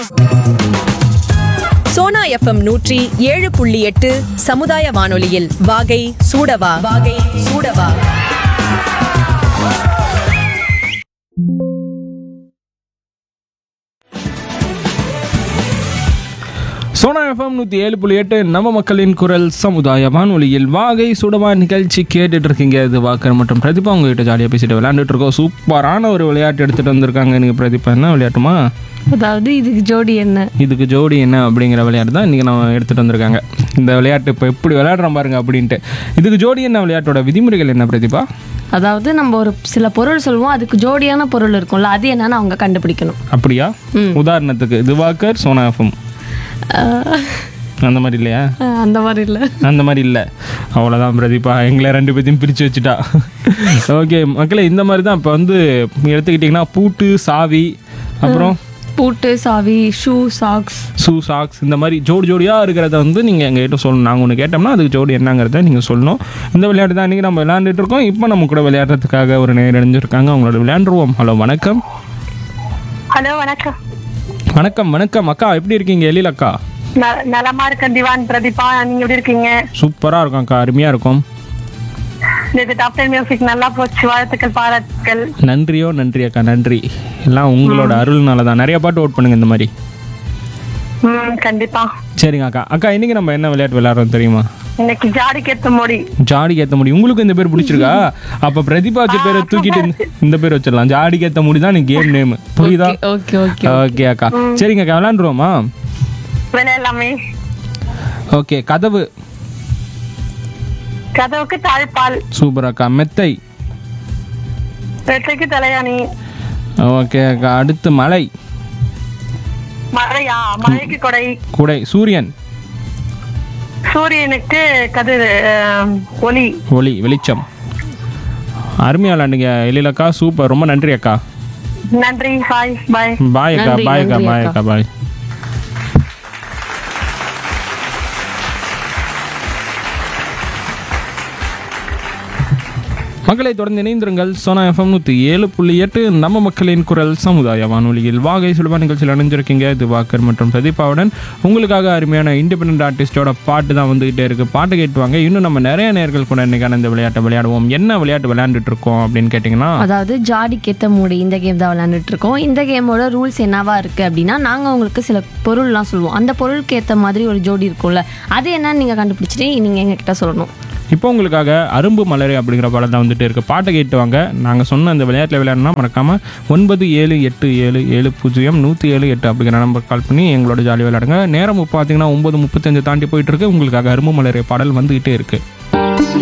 Sona FM நூற்றி ஏழு புள்ளி எட்டு சமுதாய வானொலியில் வாகை சூடவா வாகை சூடவா சோனா எஃப்எம் நூற்றி ஏழு புள்ளி எட்டு நம்ம மக்களின் குரல் சமுதாய வானொலியில் வாகை சுடவா நிகழ்ச்சி கேட்டுட்டு இருக்கீங்க இது வாக்கர் மற்றும் பிரதிபா உங்ககிட்ட ஜாலியாக பேசிட்டு விளையாண்டுட்டு இருக்கோம் சூப்பரான ஒரு விளையாட்டு எடுத்துகிட்டு வந்திருக்காங்க நீங்கள் பிரதிபா என்ன விளையாட்டுமா அதாவது இதுக்கு ஜோடி என்ன இதுக்கு ஜோடி என்ன அப்படிங்கிற விளையாட்டு தான் இன்றைக்கி நம்ம எடுத்துகிட்டு வந்திருக்காங்க இந்த விளையாட்டு இப்போ எப்படி விளையாடுறோம் பாருங்க அப்படின்ட்டு இதுக்கு ஜோடி என்ன விளையாட்டோட விதிமுறைகள் என்ன பிரதிபா அதாவது நம்ம ஒரு சில பொருள் சொல்லுவோம் அதுக்கு ஜோடியான பொருள் இருக்கும்ல அது என்னன்னு அவங்க கண்டுபிடிக்கணும் அப்படியா உதாரணத்துக்கு திவாகர் சோனா எஃப்எம் அஹ், அந்த மாதிரி இல்லையா அஹ், அந்த மாதிரி இல்லை அந்த மாதிரி இல்லை அவ்வளோதான் பிரதீபா எங்களை ரெண்டு பேத்தையும் பிரித்து வச்சுட்டா ஓகே மக்களே இந்த மாதிரி தான் இப்போ வந்து எடுத்துக்கிட்டிங்கன்னா பூட்டு சாவி அப்புறம் பூட்டு சாவி ஷூ சாக்ஸ் ஷூ சாக்ஸ் இந்த மாதிரி ஜோடி ஜோடியாக இருக்கிறத வந்து நீங்கள் எங்ககிட்ட சொல்லணும் நாங்கள் ஒன்று கேட்டோம்னா அதுக்கு ஜோடி என்னங்கிறத நீங்கள் சொல்லணும் இந்த விளையாட்டு தான் இன்றைக்கி நம்ம விளையாண்டுட்டு இருக்கோம் இப்போ நம்ம கூட விளையாடுறதுக்காக ஒரு நேரம் அடைஞ்சிருக்காங்க அவங்களோட விளையாண்டுருவோம் ஹலோ வணக்கம் ஹலோ வணக்கம் வணக்கம் வணக்கம் அக்கா எப்படி இருக்கீங்க எழில் அக்கா ந- நலமா இருக்கேன் திவான் பிரதீபா நீங்க எப்படி இருக்கீங்க சூப்பராக இருக்கும் அக்கா அருமையாக இருக்கும் நேற்று டாப் டென் மியூசிக் நல்லா போச்சு வாழ்த்துக்கள் பாராட்டுக்கள் நன்றியோ நன்றி அக்கா நன்றி எல்லாம் உங்களோட அருள்னால தான் நிறைய பாட்டு ஓட் பண்ணுங்க இந்த மாதிரி ம் கண்டிப்பா சரிங்க அக்கா அக்கா இன்னைக்கு நம்ம என்ன விளையாட்டு விளையாடுறோம் தெரியுமா இன்னைக்கு ஜாடி கேத்த மொழி ஜாடிக்கு ஏற்ற முடி உங்களுக்கு இந்த பேர் பிடிச்சிருக்கா அப்ப பிரதிபா வச்ச பேரை தூக்கிட்டு இந்த- இந்த பேர் வச்சிடலாம் ஜாடிக்கு ஏற்ற முடி தான் கேம் நேம் புரியுதா ஓகே ஓகே ஓகே அக்கா சரிங்க அக்கா விளையாண்டுருவோமா வேலை எல்லாமே ஓகே கதவு கதவுக்கு தாழ்பால் சூப்பர் அக்கா மெத்தை வெட்டைக்கு தலையாணி ஓகே அக்கா அடுத்து மலை மழையா மழைக்கு கொடை குடை சூரியன் சூரியனுக்கு கதிர் அஹ், ஒளி ஒளி வெளிச்சம் அருமையா விளையாண்டுங்க எழிலக்கா சூப்பர் ரொம்ப நன்றி அக்கா நன்றி பாய் பாய் பாய் அக்கா நன்றி, பாய் அக்கா நன்றி பாய் அக்கா. அக்கா பாய் மக்களை தொடர்ந்து இணைந்திருங்கள் சோனா எஃப்எம் நூற்றி ஏழு புள்ளி எட்டு நம்ம மக்களின் குரல் சமுதாய வானொலியில் வாகை சுலபா நிகழ்ச்சியில் அணிஞ்சிருக்கீங்க இது வாக்கர் மற்றும் பிரதீபாவுடன் உங்களுக்காக அருமையான இண்டிபெண்ட் ஆர்டிஸ்டோட பாட்டு தான் வந்துகிட்டே இருக்கு பாட்டு கேட்டுவாங்க இன்னும் நம்ம நிறைய நேர்கள் கூட இன்னைக்கான இந்த விளையாட்டை விளையாடுவோம் என்ன விளையாட்டு விளையாண்டுட்டு இருக்கோம் அப்படின்னு கேட்டிங்கன்னா அதாவது ஜாடி கேத்த மூடி இந்த கேம் தான் விளையாண்டுட்டு இருக்கோம் இந்த கேமோட ரூல்ஸ் என்னவா இருக்கு அப்படின்னா நாங்க உங்களுக்கு சில பொருள்லாம் சொல்லுவோம் அந்த பொருளுக்கு ஏத்த மாதிரி ஒரு ஜோடி இருக்கும்ல அது என்னன்னு நீங்க கண்டுபிடிச்சிட்டு நீங்க எங்ககிட்ட சொல்லணும் இப்போ உங்களுக்காக அரும்பு மலரே அப்படிங்கிற படம் தான் வந்துட்டு இருக்கு பாட்டை கேட்டு வாங்க நாங்கள் சொன்ன அந்த விளையாட்டில் விளையாடணும்னா மறக்காம ஒன்பது ஏழு எட்டு ஏழு ஏழு பூஜ்ஜியம் நூற்றி ஏழு எட்டு அப்படிங்கிற நம்பர் கால் பண்ணி எங்களோட ஜாலி விளையாடுங்க நேரம் பார்த்தீங்கன்னா ஒன்பது முப்பத்தஞ்சு தாண்டி போயிட்டு இருக்கு உங்களுக்காக அரும்பு மலரே பாடல் வந்துகிட்டே இருக்கு